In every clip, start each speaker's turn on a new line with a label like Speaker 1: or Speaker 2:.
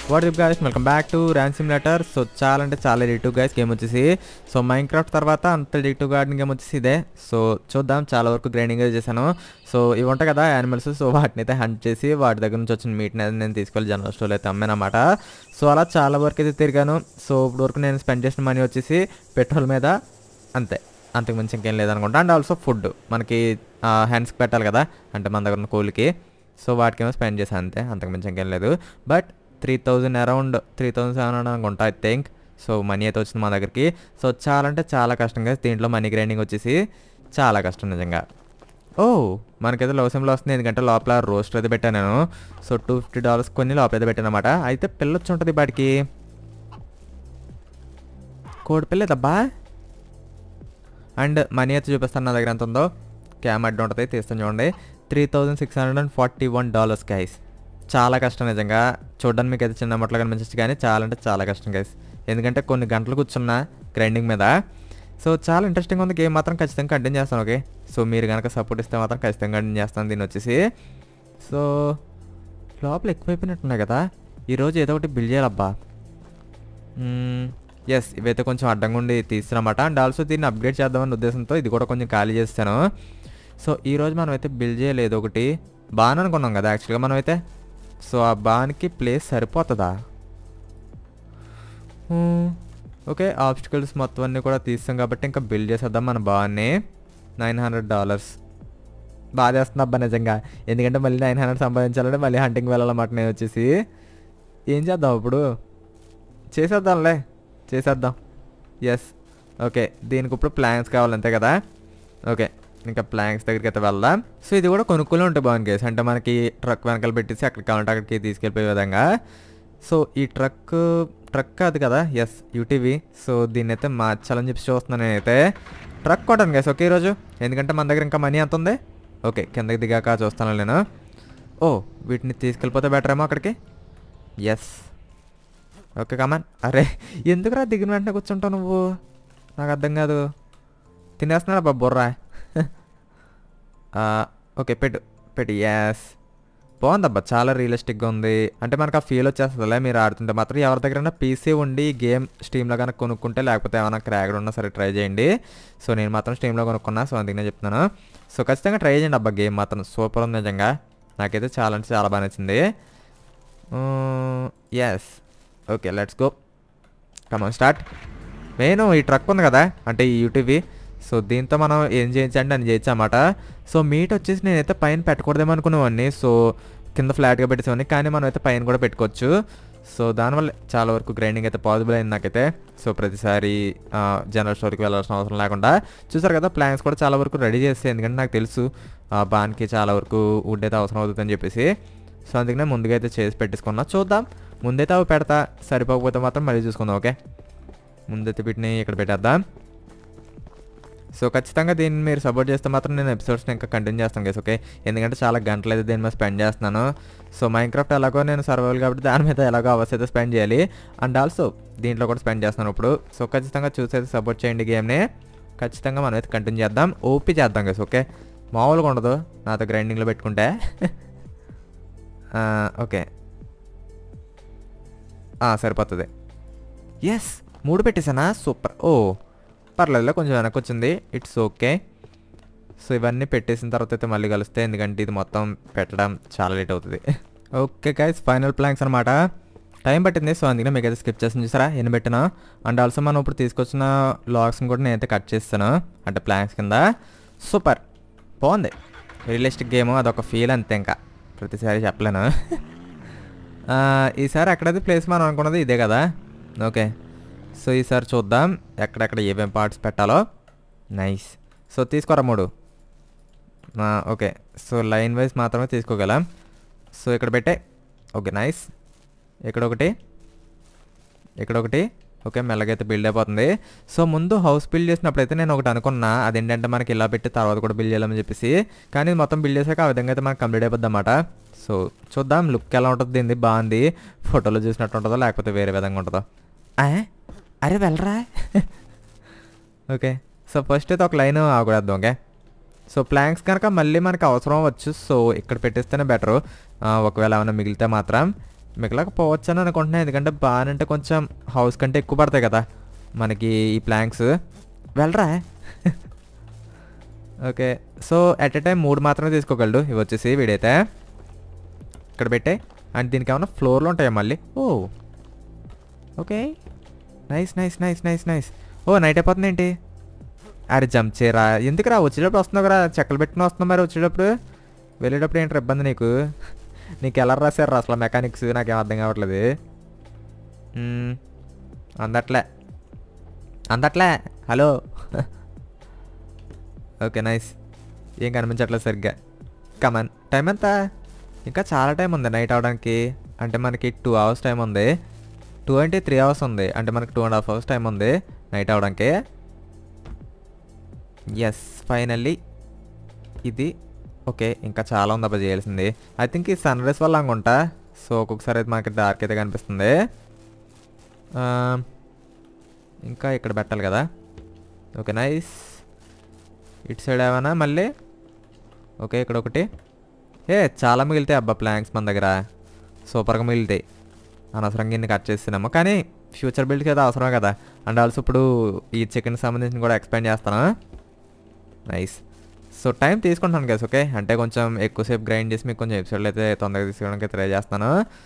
Speaker 1: What what's guys welcome back to Ranch Simulator so చాలా అంటే చాలా ఎడిటివ్ గైస్ గేమ్ వచ్చేసి సో మైన్ క్రాఫ్ట్ తర్వాత అంత ఎడిటివ్ గార్డెన్ గేమ్ వచ్చేసి ఇదే సో చూద్దాం చాలా వరకు గ్రైండింగ్ చేశాను సో ఇవి ఉంటాయి కదా యానిమల్స్ సో వాటిని అయితే హంట్ చేసి వాటి దగ్గర నుంచి వచ్చిన మీట్ని అయితే నేను తీసుకెళ్ళి జనరల్ స్టోర్లో అయితే అమ్మానమాట సో అలా చాలా వరకు అయితే తిరిగాను సో ఇప్పుడు వరకు నేను స్పెండ్ చేసిన మనీ వచ్చేసి పెట్రోల్ మీద అంతే అంతకు మించి ఇంకేం లేదనుకుంటా అండ్ ఆల్సో ఫుడ్ మనకి హ్యాండ్స్కి పెట్టాలి కదా అంటే మన దగ్గర ఉన్న కోళ్ళకి సో వాటికేమో స్పెండ్ చేశాను అంతే అంతకు మించి ఇంకేం లేదు but three thousand around three thousand seven hundred అనుకుంటా ఐ థింక్ సో మనీ అయితే వచ్చింది మా దగ్గరికి సో చాలా అంటే చాలా కష్టంగా దీంట్లో మనీ గ్రైండింగ్ వచ్చేసి చాలా కష్టం నిజంగా ఓ మనకైతే లో సిమ్లో వస్తుంది ఎందుకంటే లోపల రోస్ట్ అయితే పెట్టాను నేను సో టూ ఫిఫ్టీ డాలర్స్ కొన్ని లోపల అయితే పెట్టాను అనమాట అయితే పిల్ల వచ్చి ఉంటుంది వాటికి కోడి పిల్లదబ్బా అండ్ మనీ అయితే చూపిస్తాను నా దగ్గర ఎంత ఉందో క్యామ్ అడ్డు ఉంటుంది తీస్తాను చూడండి three thousand six hundred and forty one dollars guys చాలా కష్టం నిజంగా చూడడానికి మీకు అయితే చిన్న మొట్టలు కనిపించచ్చు కానీ చాలా అంటే చాలా కష్టం గైస్ ఎందుకంటే కొన్ని గంటలు కూర్చున్నా గ్రైండింగ్ మీద సో చాలా ఇంట్రెస్టింగ్ ఉంది గేమ్ మాత్రం ఖచ్చితంగా కంటిన్యూ చేస్తాను ఓకే సో మీరు కనుక సపోర్ట్ ఇస్తే మాత్రం ఖచ్చితంగా కంటిన్యూ చేస్తాను దీన్ని వచ్చేసి సో లోపల ఎక్కువైపోయినట్టున్నాయి కదా ఈరోజు ఏదో ఒకటి బిల్డ్ చేయాలబ్బా ఎస్ ఇవైతే కొంచెం అడ్డంగా ఉండి తీస్తున్నమాట అండ్ ఆల్సో దీన్ని అప్గ్రేడ్ చేద్దామన్న ఉద్దేశంతో ఇది కూడా కొంచెం ఖాళీ చేస్తాను సో ఈరోజు మనం అయితే బిల్డ్ చేయలేదు ఒకటి బాగా అనుకున్నాం కదా యాక్చువల్గా మనం అయితే సో ఆ బాన్కి ప్లేస్ సరిపోతుందా మ్మ్. ఓకే ఆబ్స్టికల్స్ మొత్తం అన్నీ కూడా తీస్తాం కాబట్టి ఇంకా బిల్డ్ చేసేద్దాం మన బాన్ని నైన్ హండ్రెడ్ డాలర్స్ బాగా చేస్తున్నా అబ్బా నిజంగా ఎందుకంటే మళ్ళీ నైన్ హండ్రెడ్ సంపాదించాలంటే మళ్ళీ హంటింగ్ వెళ్ళాలన్నమాట నేను వచ్చేసి ఏం చేద్దాం ఇప్పుడు చేసేద్దాంలే చేసేద్దాం ఎస్ ఓకే దీనికి ఇప్పుడు ప్లాన్స్ కావాలి అంతే కదా ఓకే ఇంకా ప్లాంక్స్ దగ్గరికి అయితే వెళ్దాం సో ఇది కూడా కొనుక్കൂలే ఉంటాయి బాగుంది కేసు అంటే మనకి ట్రక్ వెనకాల పెట్టేసి అక్కడికి కావాలంటే అక్కడికి తీసుకెళ్ళిపోయే విధంగా సో ఈ ట్రక్ ట్రక్ కాదు కదా ఎస్ యూటీవీ సో దీన్ని అయితే మార్చాలని చెప్పి చూస్తున్నాను నేనైతే ట్రక్ కొట్టాను కేసు ఓకే ఈరోజు ఎందుకంటే మన దగ్గర ఇంకా మనీ ఎంత ఉంది ఓకే కిందకి దిగాక చూస్తాను నేను ఓ వీటిని తీసుకెళ్ళిపోతే బెటర్ ఏమో అక్కడికి ఎస్ ఓకే కమాన్ అరే ఎందుకురా దిగిన వెంటనే కూర్చుంటావు నువ్వు నాకు అర్థం కాదు తినేస్తున్నాడు అబ్బా బుర్రా ఆ, ఓకే పెట్టు పెట్టు యాస్ బాగుందబ్బా చాలా రియలిస్టిక్గా ఉంది అంటే మనకు ఆ ఫీల్ వచ్చేస్తుందిలే మీరు ఆడుతుంటే మాత్రం ఎవరి దగ్గరైనా పీసీ ఉండి గేమ్ స్టీమ్లో కనుక కొనుక్కుంటే లేకపోతే ఏమైనా క్రాక్డ్ ఉన్నా సరే ట్రై చేయండి సో నేను మాత్రం స్టీమ్లో కొనుక్కున్నా సో అందుకనే చెప్తున్నాను సో ఖచ్చితంగా ట్రై చేయండి అబ్బా గేమ్ మాత్రం సూపర్ ఉంది నిజంగా నాకైతే చాలా అంటే చాలా బాగా నచ్చింది yes okay let's go come on start main ఈ ట్రక్ ఉంది కదా అంటే ఈ యూటీవీ సో దీంతో మనం ఏం చేయించండి అని చేయొచ్చు అన్నమాట సో మీట్ వచ్చేసి నేనైతే పైన పెట్టకూడదేమో అనుకునేవాడిని సో కింద ఫ్లాట్గా పెట్టేసేవాడిని కానీ మనం అయితే పైన కూడా పెట్టుకోవచ్చు సో దానివల్ల చాలా వరకు గ్రైండింగ్ అయితే పాసిబుల్ అయింది నాకైతే సో ప్రతిసారి జనరల్ స్టోర్కి వెళ్ళాల్సిన అవసరం లేకుండా చూసారు కదా ప్లాన్స్ కూడా చాలా వరకు రెడీ చేస్తే ఎందుకంటే నాకు తెలుసు ఆ, బాన్కి చాలా వరకు వుడ్ అయితే అవసరం అవుతుందని చెప్పేసి సో అందుకనే ముందుగా అయితే చేసి పెట్టేసుకున్నా చూద్దాం ముందైతే అవి పెడతా సరిపోకపోతే మాత్రం మళ్ళీ చూసుకుందాం ఓకే ముందైతే వీటిని ఇక్కడ పెట్టేద్దాం సో ఖచ్చితంగా దీన్ని మీరు సపోర్ట్ చేస్తే మాత్రం నేను ఎపిసోడ్స్ని ఇంకా కంటిన్యూ చేస్తాను గేస్ ఓకే ఎందుకంటే చాలా గంటలు అయితే దీని మీద స్పెండ్ చేస్తున్నాను సో మైన్క్రాఫ్ట్ ఎలాగో నేను సర్వైవల్ కాబట్టి దాని మీద ఎలాగో అవర్స్ అయితే స్పెండ్ చేయాలి అండ్ ఆల్సో దీంట్లో కూడా స్పెండ్ చేస్తాను ఇప్పుడు సో ఖచ్చితంగా చూసి అయితే సపోర్ట్ చేయండి గేమ్ని ఖచ్చితంగా మనం అయితే కంటిన్యూ చేద్దాం ఓపీ చేద్దాం గేస్ ఓకే మామూలుగా ఉండదు నాతో గ్రైండింగ్లో పెట్టుకుంటే ఆ, ఓకే ఆ, సరిపోతుంది ఎస్ మూడు పెట్టేసానా సూపర్ ఓ పర్లేదులే కొంచెం వెనక్కి వచ్చింది ఇట్స్ ఓకే సో ఇవన్నీ పెట్టేసిన తర్వాత అయితే మళ్ళీ కలుస్తే ఎందుకంటే ఇది మొత్తం పెట్టడం చాలా లేట్ అవుతుంది ఓకే గైస్ ఫైనల్ ప్లాంక్స్ అనమాట టైం పట్టింది సో అందుకనే మీకు అయితే స్కిప్ చేసిన చూసారా ఎన్ని పెట్టినా అండ్ ఆల్సో మనం ఇప్పుడు తీసుకొచ్చిన లాగ్స్ని కూడా నేనైతే కట్ చేస్తాను అంటే ప్లాంక్స్ కింద సూపర్ బాగుంది రియలిస్టిక్ గేమ్ అదొక ఫీల్ అంతే ఇంకా ప్రతిసారి చెప్పలేను ఆ, ఈసారి ఎక్కడైతే ప్లేస్ మనం అనుకున్నది ఇదే కదా ఓకే సో ఈసారి చూద్దాం ఎక్కడెక్కడ ఏమేం పార్ట్స్ పెట్టాలో నైస్ సో తీసుకోరా మూడు ఆ, ఓకే సో లైన్ వైజ్ మాత్రమే తీసుకోగలం సో ఇక్కడ పెట్టే ఓకే నైస్ ఇక్కడ ఒకటి ఇక్కడ ఒకటి ఓకే మెల్లగైతే బిల్డ్ అయిపోతుంది సో ముందు హౌస్ బిల్డ్ చేసినప్పుడు అయితే నేను ఒకటి అనుకున్నా అదేంటంటే మనకి ఇలా పెట్టి తర్వాత కూడా బిల్డ్ చేయాలని చెప్పేసి కానీ ఇది మొత్తం బిల్డ్ చేశాక ఆ విధంగా అయితే మనకి కంప్లీట్ అయిపోద్ది అన్నమాట సో చూద్దాం లుక్ ఎలా ఉంటుంది దీన్ని బాగుంది ఫోటోలో చూసినట్టు ఉంటుందో లేకపోతే వేరే విధంగా ఉంటుందో ఆ? అరే వెళ్ళరా ఓకే సో ఫస్ట్ అయితే ఒక లైన్ ఆగుడేద్దాం ఓకే సో ప్లాంక్స్ కనుక మళ్ళీ మనకి అవసరం అవ్వచ్చు సో ఇక్కడ పెట్టేస్తేనే బెటరు ఒకవేళ ఏమైనా మిగిలితే మాత్రం మిగలకపోవచ్చు అని అనుకుంటున్నాను ఎందుకంటే బాగానంటే కొంచెం హౌస్ కంటే ఎక్కువ పడతాయి కదా మనకి ఈ ప్లాంక్స్ వెళ్ళరా okay so at a time మూడు మాత్రమే తీసుకోగలడు ఇవి వచ్చేసి వీడైతే ఇక్కడ పెట్టే అండ్ దీనికి ఏమైనా ఫ్లోర్లు ఉంటాయా మళ్ళీ oh okay nice nice nice nice nice oh night అయిపోతుంది ఏంటి అరే జంప్ చేయరా ఎందుకు రా వచ్చేటప్పుడు వస్తున్నావు కదా చెక్కలు పెట్టుకుని వస్తున్నావు మరి వచ్చేటప్పుడు వెళ్ళేటప్పుడు ఏంటి ఇబ్బంది నీకు నీకు ఎలా రాశారు అసలు మెకానిక్స్ నాకేం అర్థం కావట్లేదు మ్మ్. అందట్లే అందట్లే హలో ఓకే నైస్ ఏం కనిపించట్లేదు సరిగ్గా కమన్ టైం ఎంత ఇంకా చాలా టైం ఉంది నైట్ అవడానికి అంటే మనకి టూ అవర్స్ టైం ఉంది టూ అంటే త్రీ అవర్స్ ఉంది అంటే మనకి two and half hours time ఉంది నైట్ అవడానికి ఎస్ ఫైనల్లీ ఇది ఓకే ఇంకా చాలా ఉంది అబ్బా చేయాల్సింది ఐ థింక్ ఈ సన్ రైస్ వల్ల అనుకుంటా సో ఒక్కొక్కసారి అయితే మనకి డార్క్ అయితే కనిపిస్తుంది ఆ, ఇంకా ఇక్కడ పెట్టాలి కదా ఓకే నైస్ ఇటు సైడ్ ఏమైనా మళ్ళీ ఓకే ఇక్కడ ఒకటి ఏ చాలా మిగులుతాయి అబ్బా ప్లాంక్స్ మన దగ్గర సూపర్గా మిగులుతాయి అనవసరంగా ఇన్ని కట్ చేస్తున్నాము కానీ ఫ్యూచర్ బిల్డ్కి అయితే అవసరమే కదా అండ్ ఆల్సో ఇప్పుడు ఈ చికెన్ సంబంధించి కూడా ఎక్స్పెండ్ చేస్తాను నైస్ సో టైం తీసుకుంటాను కదా ఓకే అంటే కొంచెం ఎక్కువసేపు గ్రైండ్ చేసి మీకు కొంచెం ఎపిసోడ్లు అయితే తొందరగా తీసుకోవడానికి ట్రై చేస్తాను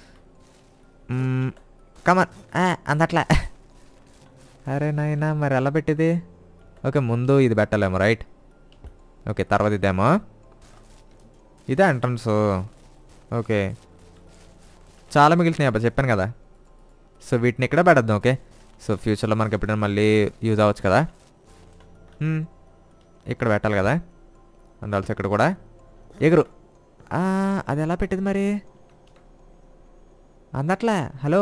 Speaker 1: కమన్ అందట్లే అరే నాయనా మరి ఎలా పెట్టేది ఓకే ముందు ఇది పెట్టాలేమో రైట్ ఓకే తర్వాత ఇదేమో ఇదే ఎంట్రన్స్ ఓకే చాలా మిగులుతున్నాయి అబ్బా చెప్పాను కదా సో వీటిని ఇక్కడ పెడద్దాం ఓకే సో ఫ్యూచర్లో మనకి ఎప్పుడైనా మళ్ళీ యూజ్ అవ్వచ్చు కదా మ్మ్. ఇక్కడ పెట్టాలి కదా అండ్ ఆల్సో ఇక్కడ కూడా ఎగురు ఆ, అది ఎలా పెట్టేది మరి అందట్లే హలో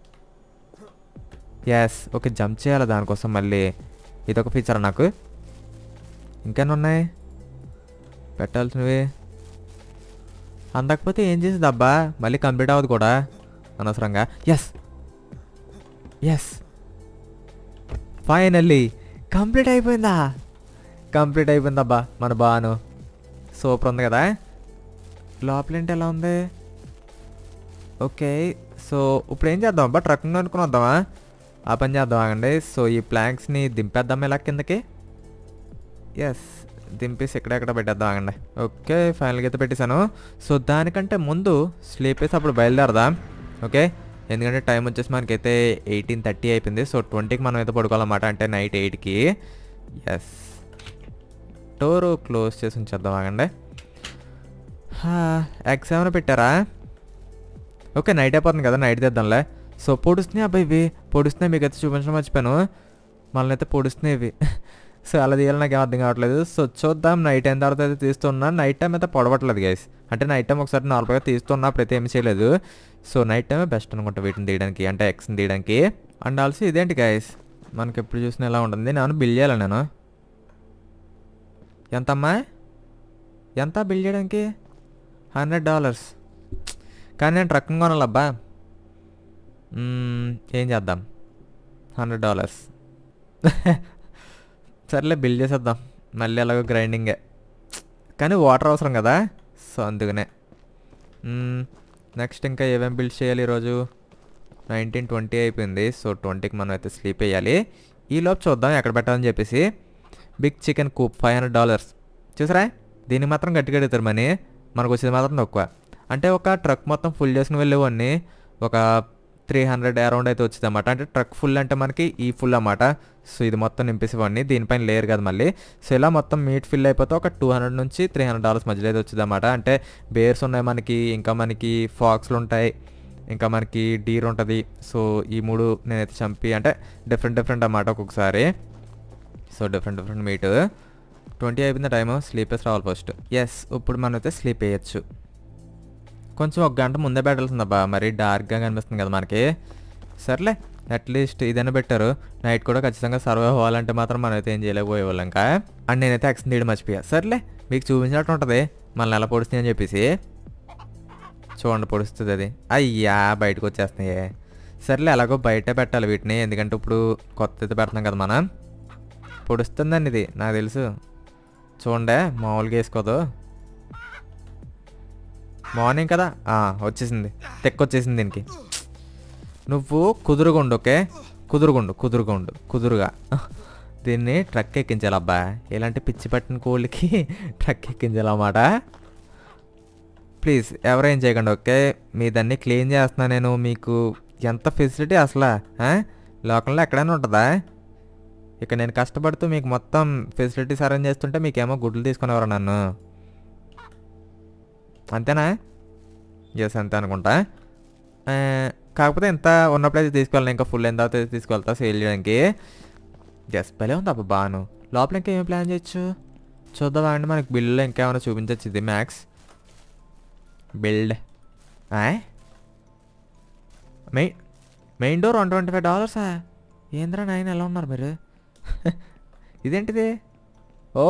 Speaker 1: ఎస్ ఓకే జంప్ చేయాలి దానికోసం మళ్ళీ ఇదొక ఫీచర్ నాకు ఇంకేనా ఉన్నాయి పెట్టాల్సినవి అందకపోతే ఏం చేసేది అబ్బా మళ్ళీ కంప్లీట్ అవ్వదు కూడా అనవసరంగా ఎస్ ఎస్ ఫైనల్లీ కంప్లీట్ అయిపోయిందా కంప్లీట్ అయిపోయిందబ్బా మన బాను సూపర్ ఉంది కదా లోపలేంటి ఎలా ఉంది ఓకే సో ఇప్పుడు ఏం చేద్దాం అబ్బా ట్రక్కింగ్ అనుకుని వద్దామా ఆ పని చేద్దాం ఆగండి సో ఈ ప్లాంక్స్ని దింపేద్దాం ఇలా కిందకి ఎస్ దింపేసి ఎక్కడెక్కడ పెట్టేద్దాం ఆగండి ఓకే ఫైనల్గా అయితే పెట్టేశాను సో దానికంటే ముందు స్లీప్ వేసి అప్పుడు బయలుదేరదాం ఓకే ఎందుకంటే టైం వచ్చేసి మనకైతే ఎయిటీన్ థర్టీ అయిపోయింది సో ట్వంటీకి మనం అయితే పడుకోవాలన్నమాట అంటే నైట్ ఎయిట్కి ఎస్ డోరు క్లోజ్ చేసి ఉంచేద్దాం ఆగండి ఎగ్స్ ఏమైనా పెట్టారా ఓకే నైట్ అయిపోతుంది కదా నైట్ తెద్దాంలే సో పొడుస్తున్నాయి అబ్బాయి ఇవి పొడుస్తున్నాయి మీకు అయితే చూపించడం మర్చిపోయాను మళ్ళీ అయితే పొడుస్తున్నాయి ఇవి సో అలా తీయాలి నాకు ఏం అర్థం కావట్లేదు సో చూద్దాం నైట్ అయిన తర్వాత అయితే తీస్తున్నా నైట్ టైం అయితే పొడవట్లేదు గైస్ అంటే నైట్ టైం ఒకసారి నార్మల్గా తీస్తున్నా ప్రతి ఏమి చేయలేదు సో నైట్ టైమే బెస్ట్ అనుకుంటా వీటిని తీయడానికి అంటే ఎక్స్ని తీయడానికి అండ్ ఆల్సో ఇదేంటి గైస్ మనకి ఎప్పుడు చూసినా ఎలా ఉంటుంది నేను బిల్ చేయాలి నేను ఎంతమ్మా ఎంత బిల్ చేయడానికి హండ్రెడ్ డాలర్స్ కానీ నేను ట్రక్కింగ్ కొనాలబ్బా మ్మ్, ఏం చేద్దాం హండ్రెడ్ డాలర్స్ సర్లే బిల్ చేసేద్దాం మళ్ళీ ఎలాగో గ్రైండింగే కానీ వాటర్ అవసరం కదా సో అందుకనే నెక్స్ట్ ఇంకా ఏమేమి బిల్డ్ చేయాలి ఈరోజు నైన్టీన్ ట్వంటీ అయిపోయింది సో ట్వంటీకి మనం అయితే స్లీప్ వేయాలి ఈ లోపు చూద్దాం ఎక్కడ పెట్టాలని చెప్పేసి big chicken coop five hundred dollars చూసారా దీనికి మాత్రం గట్టిగా అడుగుతారు మనీ మనకు వచ్చేది మాత్రం తక్కువ అంటే ఒక ట్రక్ మొత్తం ఫుల్ చేసుకుని వెళ్ళేవాడిని ఒక త్రీ హండ్రెడ్ అరౌండ్ అయితే వచ్చింది అనమాట అంటే ట్రక్ ఫుల్ అంటే మనకి ఈ ఫుల్ అన్నమాట సో ఇది మొత్తం నింపేసేవాడిని దీనిపైన లేరు కదా మళ్ళీ సో ఇలా మొత్తం మీట్ ఫిల్ అయిపోతే ఒక టూ హండ్రెడ్ నుంచి త్రీ హండ్రెడ్ డాలర్స్ మధ్యలో అయితే వచ్చింది అనమాట అంటే బేర్స్ ఉన్నాయి మనకి ఇంకా మనకి ఫాక్స్లు ఉంటాయి ఇంకా మనకి డీర్ ఉంటుంది సో ఈ మూడు నేనైతే చంపి అంటే డిఫరెంట్ డిఫరెంట్ అన్నమాట ఒక్కొక్కసారి so different different meat twenty అయిపోయింది టైము స్లీప్ వేసి రావాలి ఫస్ట్ ఎస్ ఇప్పుడు మనం అయితే స్లీప్ వేయచ్చు కొంచెం ఒక గంట ముందే పెట్టాల్సిందబ్బా మరి డార్క్గా కనిపిస్తుంది కదా మనకి సర్లే అట్లీస్ట్ ఇదైనా పెట్టారు నైట్ కూడా ఖచ్చితంగా సర్వే అవ్వాలంటే మాత్రం మనం అయితే ఏం చేయలేకపోయేవాళ్ళం ఇంకా అండ్ నేనైతే యాక్షన్ తీయడం మర్చిపోయా సర్లే మీకు చూపించినట్టు ఉంటుంది మనల్ని ఎలా పొడుస్తుంది అని చెప్పేసి చూడండి పొడుస్తుంది అది అయ్యా బయటకు వచ్చేస్తున్నాయి సర్లే ఎలాగో బయట పెట్టాలి వీటిని ఎందుకంటే ఇప్పుడు కొత్తది పెడుతున్నాం కదా మనం పొడుస్తుందండి ఇది నాకు తెలుసు చూడండి మామూలుగా వేసుకోదు మార్నింగ్ కదా ఆ, వచ్చేసింది తెక్క వచ్చేసింది దీనికి నువ్వు కుదురుగుండు ఓకే కుదురుగుండు కుదురుగుండు కుదురుగా దీన్ని ట్రక్ ఎక్కించాలి అబ్బా ఇలాంటి పిచ్చి పట్టిన కోళ్ళకి ట్రక్ ఎక్కించాలన్నమాట ప్లీజ్ ఎవరేం చేయకండి ఓకే మీ దాన్ని క్లీన్ చేస్తున్నా నేను మీకు ఎంత ఫెసిలిటీ అసలు ఆ? లోకంలో ఎక్కడైనా ఉంటుందా ఇక నేను కష్టపడుతూ మీకు మొత్తం ఫెసిలిటీస్ అరేంజ్ చేస్తుంటే మీకేమో గుడ్లు తీసుకునేవారు నన్ను అంతేనా ఎస్ అంతే అనుకుంటా ఆ, కాకపోతే ఇంత ఉన్నప్పుడైతే తీసుకెళ్ళాను ఇంకా ఫుల్ ఎంత అవుతుంది తీసుకెళ్తా సేల్ చేయడానికి ఎస్ భలే ఉంది అబ్బా బాను లోపల ఇంకా ఏమి ప్లాన్ చేయొచ్చు చూద్దామా అండి మనకి బిల్లులో ఇంకేమైనా చూపించచ్చు ఇది max build main main door one twenty five డాలర్సా ఏంద్రా నాయన ఎలా ఉన్నారు మీరు ఇదేంటిది oh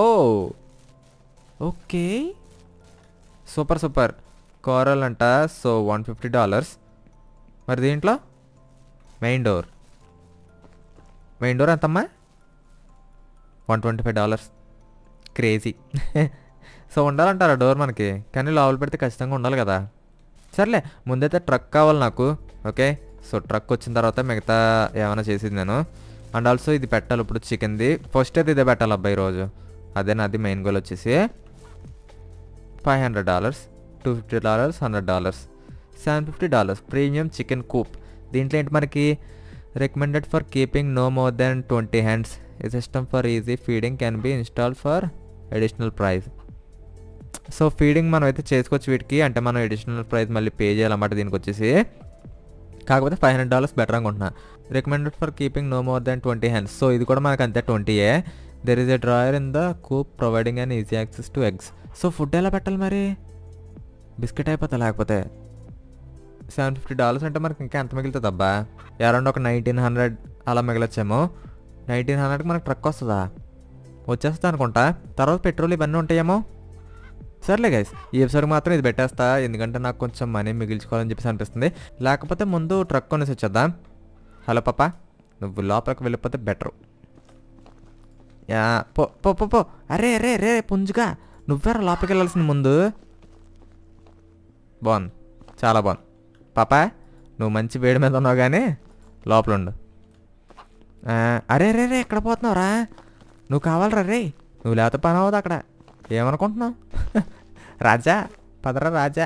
Speaker 1: okay super super coral అంట సో వన్ ఫిఫ్టీ డాలర్స్ మరి దీంట్లో మెయిన్ డోర్ మెయిన్ డోర్ ఎంతమ్మా one twenty five dollars crazy so ఉండాలంటారా డోర్ మనకి కానీ లోపల పెడితే ఖచ్చితంగా ఉండాలి కదా సర్లే ముందైతే ట్రక్ కావాలి నాకు ఓకే సో ట్రక్ వచ్చిన తర్వాత మిగతా ఏమైనా చేసేది నేను అండ్ ఆల్సో ఇది పెట్టాలి ఇప్పుడు చికెన్ది ఫస్ట్ అయితే ఇదే పెట్టాలి అబ్బాయి రోజు అదే నాది మెయిన్ గోల్ వచ్చేసి five hundred dollars two fifty dollars hundred dollars seven fifty dollars premium chicken coop దీంట్లో ఏంటి మనకి recommended for keeping no more then twenty hands ఈ system for easy feeding can be install for additional price so feeding మనం అయితే చేసుకోవచ్చు వీటికి అంటే మనం అడిషనల్ ప్రైస్ మళ్ళీ పే చేయాలన్నమాట దీనికి వచ్చేసి కాకపోతే ఫైవ్ హండ్రెడ్ డాలర్స్ బెటర్ అనుకుంటున్నా recommended for keeping no more than twenty hands so ఇది కూడా మనకు అంతే ట్వంటీయే there is a drawer in the coop providing and easy access to eggs so food ఎలా పెట్టాలి మరి బిస్కెట్ అయిపోతా లేకపోతే సెవెన్ ఫిఫ్టీ డాలర్స్ అంటే మనకి ఇంకా ఎంత మిగులుతుంది అబ్బా అరౌండ్ ఒక నైన్టీన్ హండ్రెడ్ అలా మిగలొచ్చేమో నైన్టీన్ హండ్రెడ్కి మనకు ట్రక్ వస్తుందా వచ్చేస్తా అనుకుంటా తర్వాత పెట్రోల్ ఇవన్నీ ఉంటాయేమో సర్లే గైస్ ఈ ఎపిసోడ్ మాత్రం ఇది పెట్టేస్తా ఎందుకంటే నాకు కొంచెం మనీ మిగిల్చుకోవాలని చెప్పేసి అనిపిస్తుంది లేకపోతే ముందు ట్రక్ కొనేసి వచ్చేద్దాం హలో పాప నువ్వు లోపలికి వెళ్ళిపోతే బెటరు యా పో పో పో పో అరే అరే అరే పుంజుగా నువ్వేరా లోపలికి వెళ్ళాల్సింది ముందు బాగుంది చాలా బాగుంది పాప నువ్వు మంచి వేడి మీద ఉన్నావు కానీ లోపల ఉండు ఆ, అరే రే రే ఎక్కడ పోతున్నావురా నువ్వు కావాలరా రే నువ్వు లేకపోతే పని అవ్వదు అక్కడ ఏమనుకుంటున్నావు రాజా పదరా రాజా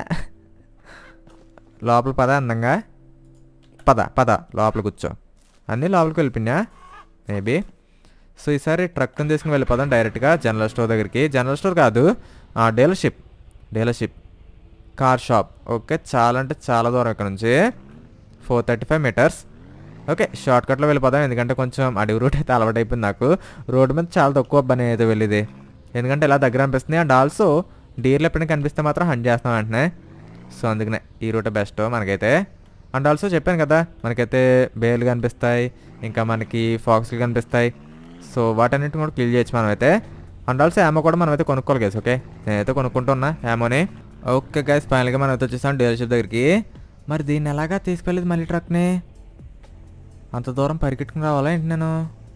Speaker 1: లోపల పద అందంగా పద పద లోపల కూర్చో అన్నీ లోపలికి వెళ్ళిపోయినా మేబీ సో ఈసారి ట్రక్ని తీసుకుని వెళ్ళిపోదాం డైరెక్ట్గా జనరల్ స్టోర్ దగ్గరికి జనరల్ స్టోర్ కాదు dealership dealership car shop okay చాలా అంటే చాలా దూరం ఇక్కడ నుంచి four thirty five meters okay short కట్లో వెళ్ళిపోదాం ఎందుకంటే కొంచెం అడవి రూట్ అయితే అలవాటు అయిపోయింది నాకు రోడ్డు మీద చాలా తక్కువ పని అయితే వెళ్ళేది ఎందుకంటే ఇలా దగ్గర అనిపిస్తుంది అండ్ ఆల్సో డీర్లు ఎప్పుడైనా కనిపిస్తే మాత్రం హండ్ చేస్తాం వెంటనే సో అందుకనే ఈ రూట్ బెస్ట్ మనకైతే అండ్ ఆల్సో చెప్పాను కదా మనకైతే బేర్లు కనిపిస్తాయి ఇంకా మనకి ఫాక్స్లు కనిపిస్తాయి సో వాటన్నిటిని కూడా క్లియర్ చేయొచ్చు మనమైతే అండ్ ఆల్సో యామో కూడా మనమైతే కొనుక్కోవాలి గైస్ ఓకే నేనైతే కొనుక్కుంటున్నా యామోని ఓకే గైస్ ఫైనల్గా మనం అయితే వచ్చేసాం డీలర్షిప్ దగ్గరికి మరి దీన్ని ఎలాగా తీసుకెళ్ళేది మళ్ళీ ట్రక్ని అంత దూరం పరిగెట్టుకుని రావాలా ఏంటి నేను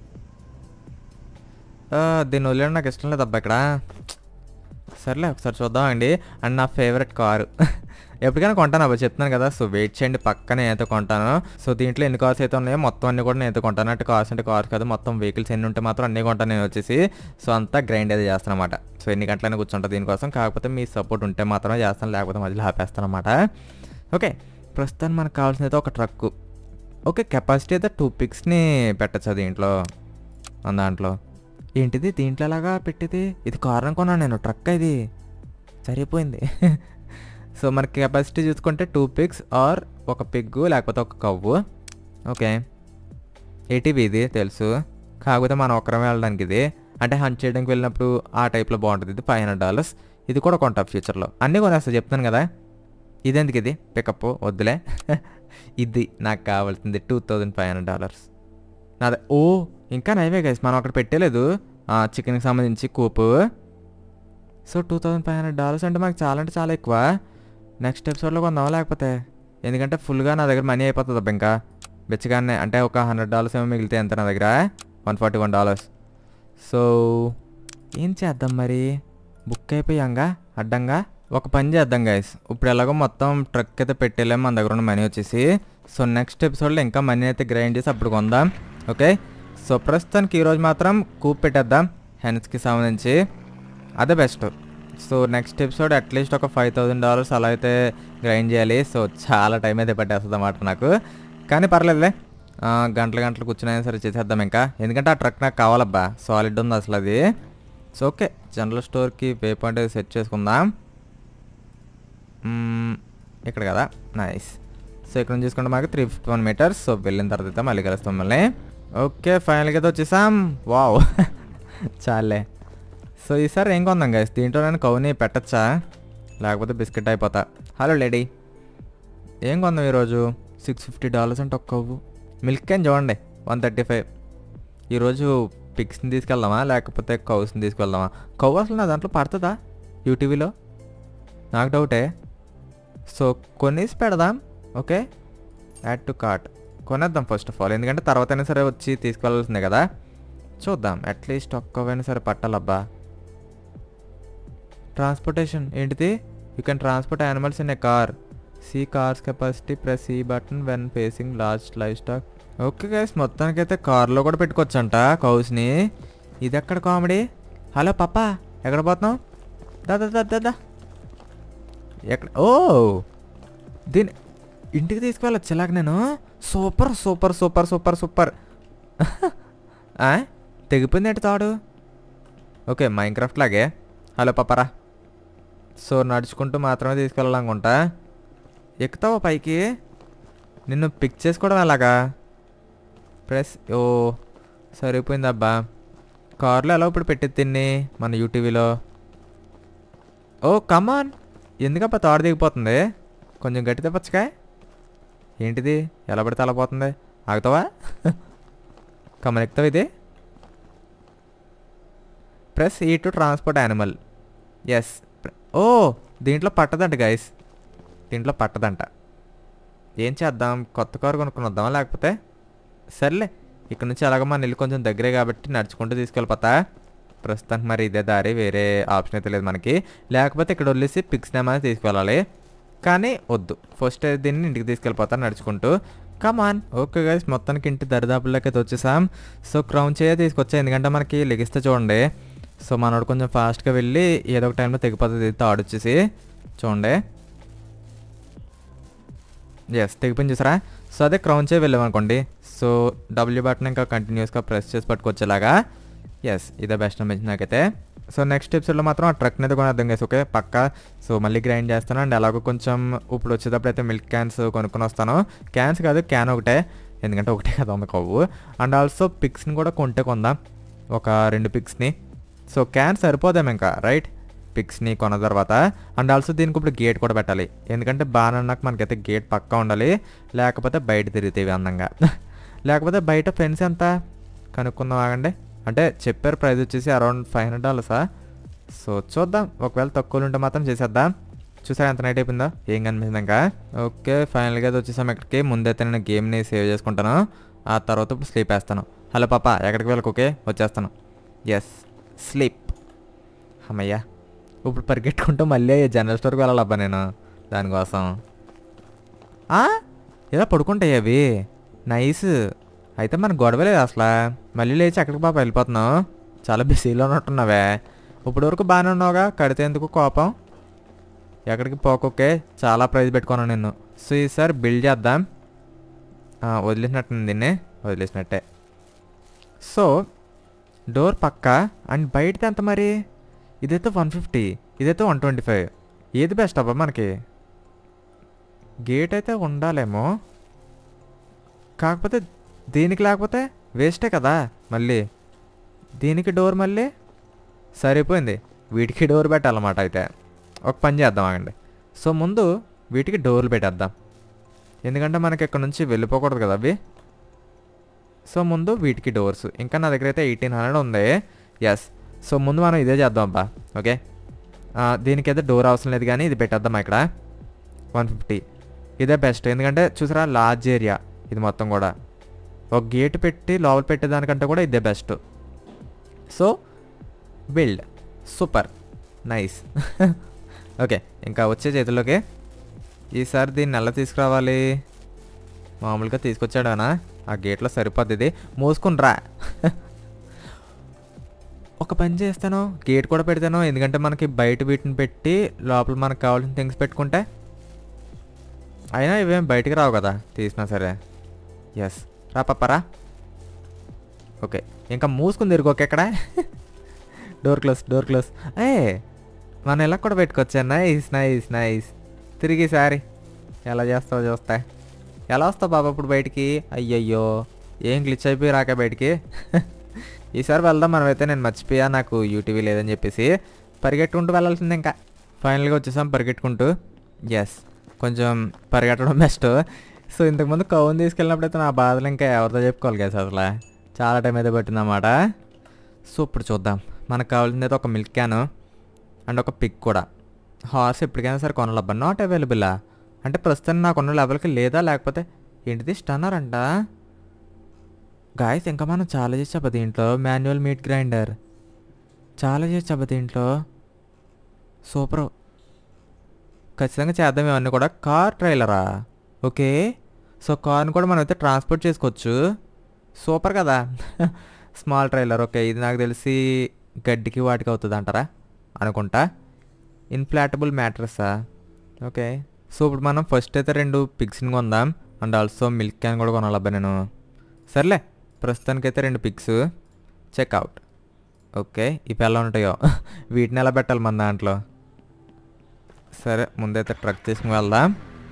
Speaker 1: ఆ, దీన్ని వదిలేయడం నాకు ఇష్టం లేదు అబ్బా ఇక్కడ సర్లే ఒకసారి చూద్దామండి అండ్ నా ఫేవరెట్ కారు ఎప్పటికైనా కొంటాను అబ్బా చెప్తున్నాను కదా సో వెయిట్ చేయండి పక్కన నేనైతే కొంటాను సో దీంట్లో ఎన్ని కార్స్ అయితే ఉన్నాయో మొత్తం అన్ని కూడా నేనైతే కొంటాను అంటే కార్స్ అంటే కార్స్ కాదు మొత్తం వెహికల్స్ ఎన్ని ఉంటే మాత్రం అన్నీ కొంటాను నేను వచ్చేసి సో అంతా గ్రైండ్ అయితే చేస్తాను అనమాట సో ఎన్ని గంటలైనా కూర్చుంటా దీనికోసం కాకపోతే మీ సపోర్ట్ ఉంటే మాత్రమే చేస్తాను లేకపోతే మధ్యలో ఆపేస్తాను అనమాట ఓకే ప్రస్తుతానికి మనకు కావాల్సింది అయితే ఒక ట్రక్ ఓకే కెపాసిటీ అయితే టూ పిక్స్ని పెట్టచ్చు దీంట్లో మన దాంట్లో ఏంటిది దీంట్లో ఎలాగా పెట్టింది ఇది కారణం కొన్నాను నేను ట్రక్ ఇది సరిపోయింది సో మనకి కెపాసిటీ చూసుకుంటే టూ పిక్స్ ఆర్ ఒక పిగ్గు లేకపోతే ఒక కవ్వు ఓకే ఏటీవీ ఇది తెలుసు కాకపోతే మనం ఒక్కరమే వెళ్ళడానికి ఇది అంటే హంట్ చేయడానికి వెళ్ళినప్పుడు ఆ టైప్లో బాగుంటుంది ఇది ఫైవ్ హండ్రెడ్ డాలర్స్ ఇది కూడా కొంటా ఫ్యూచర్లో అన్నీ కొనేస్తా చెప్తాను కదా ఇదెందుకు ఇది పికప్ వద్దులే ఇది నాకు కావాల్సింది two thousand five hundred dollars నాదే ఓ ఇంకా నైవే గైస్ మనం అక్కడ పెట్టలేదు చికెన్కి సంబంధించి coop so two thousand five hundred dollars అంటే మనకు చాలా అంటే చాలా ఎక్కువ నెక్స్ట్ ఎపిసోడ్లో కొందామా లేకపోతే ఎందుకంటే ఫుల్గా నా దగ్గర మనీ అయిపోతుంది అబ్బా ఇంకా బెచ్చగానే అంటే ఒక హండ్రెడ్ డాలర్స్ ఏమో మిగిలితే ఎంత నా దగ్గర one forty one dollars so ఏం చేద్దాం మరి బుక్ అయిపోయాంగా అడ్డంగా ఒక పని చేద్దాం గైస్ ఇప్పుడు ఎలాగో మొత్తం ట్రక్ అయితే పెట్టేలేం మన దగ్గర ఉన్న మనీ వచ్చేసి సో నెక్స్ట్ ఎపిసోడ్లో ఇంకా మనీ అయితే గ్రైండ్ చేసి అప్పుడు కొందాం ఓకే సో ప్రస్తుతానికి ఈరోజు మాత్రం కూప్ పెట్టేద్దాం హెన్స్కి సంబంధించి అదే best so next episode at least ఒక ఫైవ్ థౌజండ్ డాలర్స్ అలా అయితే గ్రైండ్ చేయాలి సో చాలా టైం అయితే పట్టేస్తుంది అన్నమాట నాకు కానీ పర్లేదులే ఆ, గంటలు గంటలు కూర్చుని సరే చేసేద్దాం ఇంకా ఎందుకంటే ఆ ట్రక్ నాకు కావాలబ్బా సాలిడ్ ఉంది అసలు అది సో ఓకే జనరల్ స్టోర్కి పే పాయింట్ సెట్ చేసుకుందాం మ్మ్, ఇక్కడ కదా నైస్ సో ఇక్కడ నుంచి చూసుకుంటే మాకు three fifty one meters so వెళ్ళిన తర్వాత అయితే మళ్ళీ కలుస్తాం మళ్ళీ ఓకే ఫైనల్గా అయితే వచ్చేసాం వావ్ చాలే సో ఈసారి ఏం కొందాం గైస్ దీంట్లో నేను కౌని పెట్టచ్చా లేకపోతే బిస్కెట్ అయిపోతా హలో లేడీ ఏం కొందాం ఈరోజు సిక్స్ ఫిఫ్టీ డాలర్స్ అంటే ఒక కవ్వు మిల్క్ క్యాన్ చూడండి వన్ థర్టీ ఫైవ్ ఈరోజు పిక్స్ని తీసుకెళ్దామా లేకపోతే కౌస్ని తీసుకెళ్దామా కవ్వు అసలు నా దాంట్లో పడుతుందా యూటీవీలో నాకు డౌటే సో కొనేసి పెడదాం ఓకే యాడ్ టు కార్ట్ కొనేద్దాం ఫస్ట్ ఆఫ్ ఆల్ ఎందుకంటే తర్వాత అయినా సరే వచ్చి తీసుకెళ్ళాల్సిందే కదా చూద్దాం అట్లీస్ట్ ఒక్కవైనా సరే పట్టాలబ్బా ట్రాన్స్పోర్టేషన్ ఏంటిది you can transport animals in a car see cars capacity press E button when facing large livestock okay guys మొత్తానికైతే కార్లో కూడా పెట్టుకోవచ్చంట కౌస్ని ఇది ఎక్కడ కామెడీ హలో పప్ప ఎక్కడ పోతున్నావు దా దా దా దా దా ఎక్కడ ఓ దీని ఇంటికి తీసుకువెళ్ళచ్చు ఇలాగ నేను super super super super super ఆ? తెగిపోయింది ఏంటి తాడు ఓకే మైన్ క్రాఫ్ట్ లాగే హలో పప్పరా సో నడుచుకుంటూ మాత్రమే తీసుకెళ్ళాలనుకుంటా ఎక్కుతావా పైకి నిన్ను పిక్ చేసుకోవడం ఎలాగా ప్రెస్ ఓ సరిపోయింది అబ్బా కార్లో ఎలా ఇప్పుడు పెట్టి తిన్ని మన యూటీవీలో ఓ కమాన్ ఎందుకబ్బా తాడు దిగిపోతుంది కొంచెం గట్టి తెప్పచ్చుకా ఏంటిది ఎలా పడితే అలా పోతుంది ఆగుతావా కమన్ ఎక్కుతావు ఇది press E to transport animal yes ఓ దీంట్లో పట్టదంట గైస్ దీంట్లో పట్టదంట ఏం చేద్దాం కొత్త కారు కొనుక్కొని వద్దామా లేకపోతే సర్లే ఇక్కడ నుంచి అలాగ మన ఇల్లు కొంచెం దగ్గరే కాబట్టి నడుచుకుంటూ తీసుకెళ్ళిపోతా ప్రస్తుతానికి మరి ఇదే దారి వేరే ఆప్షన్ అయితే లేదు మనకి లేకపోతే ఇక్కడ వదిలేసి పిక్స్ నేమని తీసుకెళ్ళాలి కానీ వద్దు ఫస్ట్ అయితే దీన్ని ఇంటికి తీసుకెళ్ళిపోతా నడుచుకుంటూ కమాన్ ఓకే గైస్ మొత్తానికి ఇంటి దరిదాపుల్లోకి అయితే వచ్చేసాం సో క్రౌన్ చేయ తీసుకొచ్చా ఎందుకంటే మనకి లెగిస్తే చూడండి సో మనోడు కొంచెం ఫాస్ట్గా వెళ్ళి ఏదో ఒక టైంలో తెగిపోతుంది తాడు వచ్చేసి చూడండి ఎస్ తెగిపోయింది చూసారా సో అదే క్రౌన్ చేయి వెళ్ళామనుకోండి సో డబ్ల్యూ బటన్ ఇంకా కంటిన్యూస్గా ప్రెస్ చేసి పట్టుకొచ్చేలాగా ఎస్ ఇదే బెస్ట్ అనిపించింది నాకైతే సో నెక్స్ట్ ఎపిసోడ్లో మాత్రం ఆ ట్రక్ అనేది కొనేద్దాం గైస్ ఓకే పక్క సో మళ్ళీ గ్రైండ్ చేస్తాను అండ్ అలాగో కొంచెం ఇప్పుడు వచ్చేటప్పుడు అయితే మిల్క్ క్యాన్స్ కొనుక్కొని వస్తాను క్యాన్స్ కాదు క్యాన్ ఒకటే ఎందుకంటే ఒకటే కదా ఉంది కొవ్వు అండ్ ఆల్సో పిక్స్ని కూడా కొంటే కొందాం ఒక రెండు పిక్స్ని సో క్యాన్ సరిపోదాం ఇంకా రైట్ పిక్స్ని కొన్న తర్వాత అండ్ ఆల్సో దీనికి ఇప్పుడు గేట్ కూడా పెట్టాలి ఎందుకంటే బాగా అన్నాక మనకైతే గేట్ పక్కా ఉండాలి లేకపోతే బయట తిరుగుతాయి అందంగా లేకపోతే బయట ఫెన్స్ ఎంత కనుక్కుందాం ఆగండి అంటే చెప్పారు ప్రైస్ వచ్చేసి అరౌండ్ ఫైవ్ హండ్రెడ్ డాలర్సా సో చూద్దాం ఒకవేళ తక్కువలు ఉంటే మాత్రం చేసేద్దాం చూసారా ఎంత నైట్ అయిపోయిందో ఏం కనిపించింది ఇంకా ఓకే ఫైనల్గా అయితే వచ్చేసాం ఇక్కడికి ముందైతే నేను గేమ్ని సేవ్ చేసుకుంటాను ఆ తర్వాత ఇప్పుడు స్లీప్ వేస్తాను హలో పాప ఎక్కడికి వెళ్ళకు ఓకే వచ్చేస్తాను ఎస్ స్లీప్ అమ్మయ్యా ఇప్పుడు పరిగెట్టుకుంటూ మళ్ళీ జనరల్ స్టోర్కి వెళ్ళాలబ్బా నేను దానికోసం ఆ? ఇలా పడుకుంటాయి అవి నైస్ అయితే మన గొడవ లేదు అసలు మళ్ళీ లేచి ఎక్కడికి పాప వెళ్ళిపోతున్నావు చాలా బిజీలో ఉన్నట్టున్నావే ఇప్పుడు వరకు బాగానే ఉన్నావుగా కడితే ఎందుకు కోపం ఎక్కడికి పోకొకే చాలా ప్రైజ్ పెట్టుకున్నాను నిన్ను సో ఈసారి బిల్డ్ చేద్దాం ఆ, వదిలేసినట్టు దీన్ని వదిలేసినట్టే సో డోర్ పక్క అండ్ బయటది ఎంత మరి ఇదైతే వన్ ఫిఫ్టీ ఇదైతే వన్ ట్వంటీ ఫైవ్ ఏది బెస్ట్ అబ్బా మనకి గేట్ అయితే ఉండాలేమో కాకపోతే దీనికి లేకపోతే వేస్టే కదా మళ్ళీ దీనికి డోర్ మళ్ళీ సరిపోయింది వీటికి డోర్ పెట్టాలన్నమాట అయితే ఒక పని చేద్దాం ఆగండి సో ముందు వీటికి డోర్లు పెట్టేద్దాం ఎందుకంటే మనకి ఇక్కడ నుంచి వెళ్ళిపోకూడదు కదా అవి సో ముందు వీటికి డోర్స్ ఇంకా నా దగ్గర అయితే ఎయిటీన్ హండ్రెడ్ ఉంది ఎస్ సో ముందు మనం ఇదే చేద్దాం అబ్బా ఓకే ఆ, దీనికైతే డోర్ అవసరం లేదు కానీ ఇది పెట్టేద్దాం ఇక్కడ వన్ ఫిఫ్టీ ఇదే బెస్ట్ ఎందుకంటే చూసారా లార్జ్ ఏరియా ఇది మొత్తం కూడా ఒక గేట్ పెట్టి లోపల పెట్టేదానికంటే కూడా ఇదే best so build super nice okay ఇంకా వచ్చే చేతిలోకి ఈసారి దీన్ని ఎలా తీసుకురావాలి మామూలుగా తీసుకొచ్చాడానా ఆ గేట్లో సరిపోద్ది ఇది మూసుకుని రా ఒక పని చేస్తాను గేట్ కూడా పెడతాను ఎందుకంటే మనకి బయట వీటిని పెట్టి లోపల మనకు కావాల్సిన థింగ్స్ పెట్టుకుంటే అయినా ఇవేం బయటికి రావు కదా తీసినా సరే ఎస్ రా పప్పరా ఓకే ఇంకా మూసుకుని తిరుగు ఎక్కడ డోర్ క్లోజ్ డోర్ క్లోజ్ ఏ మనం ఇలా కూడా పెట్టుకోవచ్చా నైస్ నైస్ నైస్ తిరిగి సారి ఎలా చేస్తావు చూస్తా ఎలా వస్తావు బాబా ఇప్పుడు బయటికి అయ్యయ్యో ఏం గ్లిచ్ అయిపోయి రాక బయటికి ఈసారి వెళ్దాం మనమైతే నేను మర్చిపోయా నాకు యూటీవీ లేదని చెప్పేసి పరిగెట్టుకుంటూ వెళ్ళాల్సింది ఇంకా ఫైనల్గా వచ్చేసాం పరిగెట్టుకుంటూ ఎస్ కొంచెం పరిగెట్టడం బెస్ట్ సో ఇంతకుముందు కౌన్ తీసుకెళ్ళినప్పుడు అయితే నా బాధలు ఇంకా ఎవరితో చెప్పుకోవాలి కదా అసలు చాలా టైం అయితే పట్టిందన్నమాట సో ఇప్పుడు చూద్దాం మనకు కావాల్సింది అయితే ఒక మిల్క్ క్యాన్ అండ్ ఒక పిక్ కూడా హార్స్ ఎప్పటికైనా సరే కొనాలబ్బా నాట్ అవైలబులా అంటే ప్రస్తుతం నాకున్న లెవెల్కి లేదా లేకపోతే ఏంటిది స్టన్నర్ అంట గాయస్ ఇంకా మనం చాలా చేసాబా దీంట్లో మాన్యువల్ మీట్ గ్రైండర్ చాలా చేసాబా దీంట్లో సూపర్ ఖచ్చితంగా చేద్దాం ఇవన్నీ కూడా కార్ ట్రైలరా ఓకే సో కార్ని కూడా మనం అయితే ట్రాన్స్పోర్ట్ చేసుకోవచ్చు సూపర్ కదా స్మాల్ ట్రైలర్ ఓకే ఇది నాకు తెలిసి గడ్డికి వాటికి అవుతుంది అంటారా అనుకుంటా ఇన్ఫ్లాటబుల్ మ్యాట్రసా ఓకే సో ఇప్పుడు మనం ఫస్ట్ అయితే రెండు పిగ్స్ని కొందాం అండ్ ఆల్సో మిల్క్ క్యాన్ కూడా కొనాలబ్బా నేను సర్లే ప్రస్తుతానికైతే రెండు పిగ్స్ చెక్అవుట్ ఓకే ఇవి ఎలా ఉంటాయో వీటిని ఎలా పెట్టాలి మన దాంట్లో సరే ముందైతే ట్రక్ తీసుకుని వెళ్దాం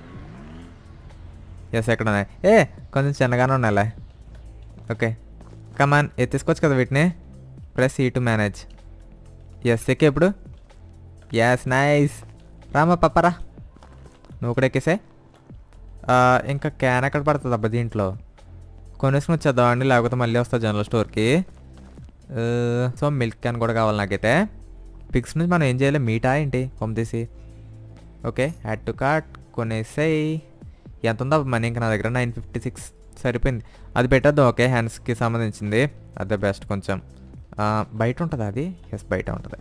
Speaker 1: ఎస్ ఎక్కడ ఉన్నాయి ఏ కొంచెం చిన్నగానే ఉన్నాయిలే ఓకే కమాన్ ఎత్తేసుకోవచ్చు కదా వీటిని press E to manage yes ఎక్కే ఇప్పుడు ఎస్ నైస్ రామా పప్పరా నువ్వు కూడా ఎక్కేసే ఇంకా క్యాన్ ఎక్కడ పడుతుంది అబ్బా దీంట్లో కొనేసుకుని వచ్చేద్దామండి లేకపోతే మళ్ళీ వస్తా జనరల్ స్టోర్కి సో మిల్క్ క్యాన్ కూడా కావాలి నాకైతే పిక్స్ నుంచి మనం ఏం చేయాలి మీటా ఏంటి పంపతీసి ఓకే యాడ్ టు కార్ట్ కొనేసాయి ఎంత ఉందో మనీ ఇంకా నా దగ్గర నైన్ ఫిఫ్టీ సిక్స్ సరిపోయింది అది పెట్టద్దు ఓకే హ్యాండ్స్కి సంబంధించింది అదే బెస్ట్ కొంచెం ఆ, బయట ఉంటుందా అది ఎస్ బయట ఉంటుంది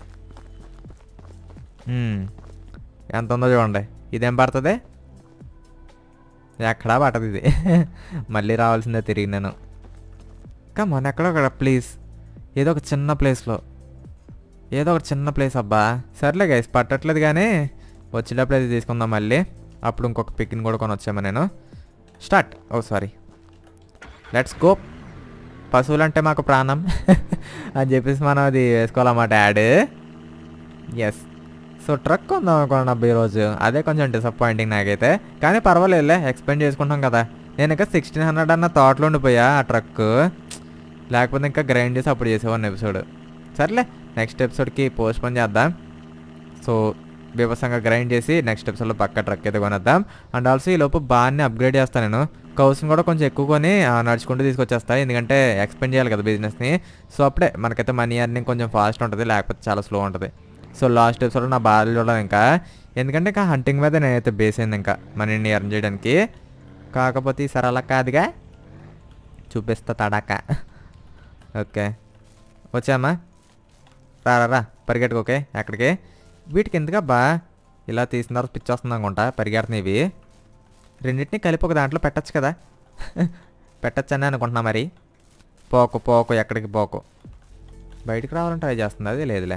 Speaker 1: మ్మ్. ఎంత ఉందో చూడండి ఇదేం పడుతుంది ఎక్కడా పట్టదు ఇది మళ్ళీ రావాల్సిందే తిరిగి నేను కమన్ ఎక్కడో అక్కడ ప్లీజ్ ఏదో ఒక చిన్న ప్లేస్లో ఏదో ఒక చిన్న ప్లేస్ అబ్బా సర్లే గైస్ పట్టట్లేదు కానీ వచ్చేటప్పుడు అది తీసుకుందాం మళ్ళీ అప్పుడు ఇంకొక పిక్ని కూడా కొనొచ్చాము నేను start oh sorry let's go పశువులు అంటే మాకు ప్రాణం అని చెప్పేసి మనం అది వేసుకోవాలన్నమాట యాడ్ ఎస్ సో ట్రక్ కొందాం అనుకున్నాను అబ్బా ఈరోజు అదే కొంచెం డిసప్పాయింటింగ్ నాకైతే కానీ పర్వాలేదులే ఎక్స్పెండ్ చేసుకుంటాం కదా నేను ఇంకా సిక్స్టీన్ హండ్రెడ్ అన్న థాట్లో ఉండిపోయా ఆ ట్రక్ లేకపోతే ఇంకా గ్రైండ్ చేసి అప్పుడు చేసేవాడిని ఎపిసోడ్ సర్లే నెక్స్ట్ ఎపిసోడ్కి పోస్ట్ పోన్ చేద్దాం సో బీభత్సంగా గ్రైండ్ చేసి నెక్స్ట్ ఎపిసోడ్లో పక్క ట్రక్ అయితే కొనేద్దాం అండ్ ఆల్సో ఈ లోపు బాగానే అప్గ్రేడ్ చేస్తాను నేను కౌస్ని కూడా కొంచెం ఎక్కువ కొని ఆ, నడుచుకుంటూ తీసుకొచ్చేస్తా ఎందుకంటే ఎక్స్పెండ్ చేయాలి కదా బిజినెస్ని సో అప్పుడే మనకైతే మనీ అర్నింగ్ కొంచెం ఫాస్ట్ ఉంటుంది లేకపోతే చాలా స్లో ఉంటుంది సో లాస్ట్ ఎపిసోడ్ నా బాధలు చూడడం ఇంకా ఎందుకంటే ఇంకా హంటింగ్ మీద నేనైతే బేస్ అయింది ఇంకా మనీని ఎర్న్ చేయడానికి కాకపోతే ఈసారి అలా కాదుగా చూపిస్తా తడాక ఓకే వచ్చామా రా రా రా పరిగెట్టుకు ఓకే ఎక్కడికి వీటికి ఎందుకబ్బా ఇలా తీసిన తర్వాత పిచ్చి వస్తుంది అనుకుంటా పరిగెడుతున్నాయి ఇవి రెండింటిని కలిపి ఒక దాంట్లో పెట్టచ్చు కదా పెట్టచ్చని అనుకుంటున్నా మరి పోకు పోకు ఎక్కడికి పోకు బయటికి రావాలని ట్రై చేస్తుంది అది లేదులే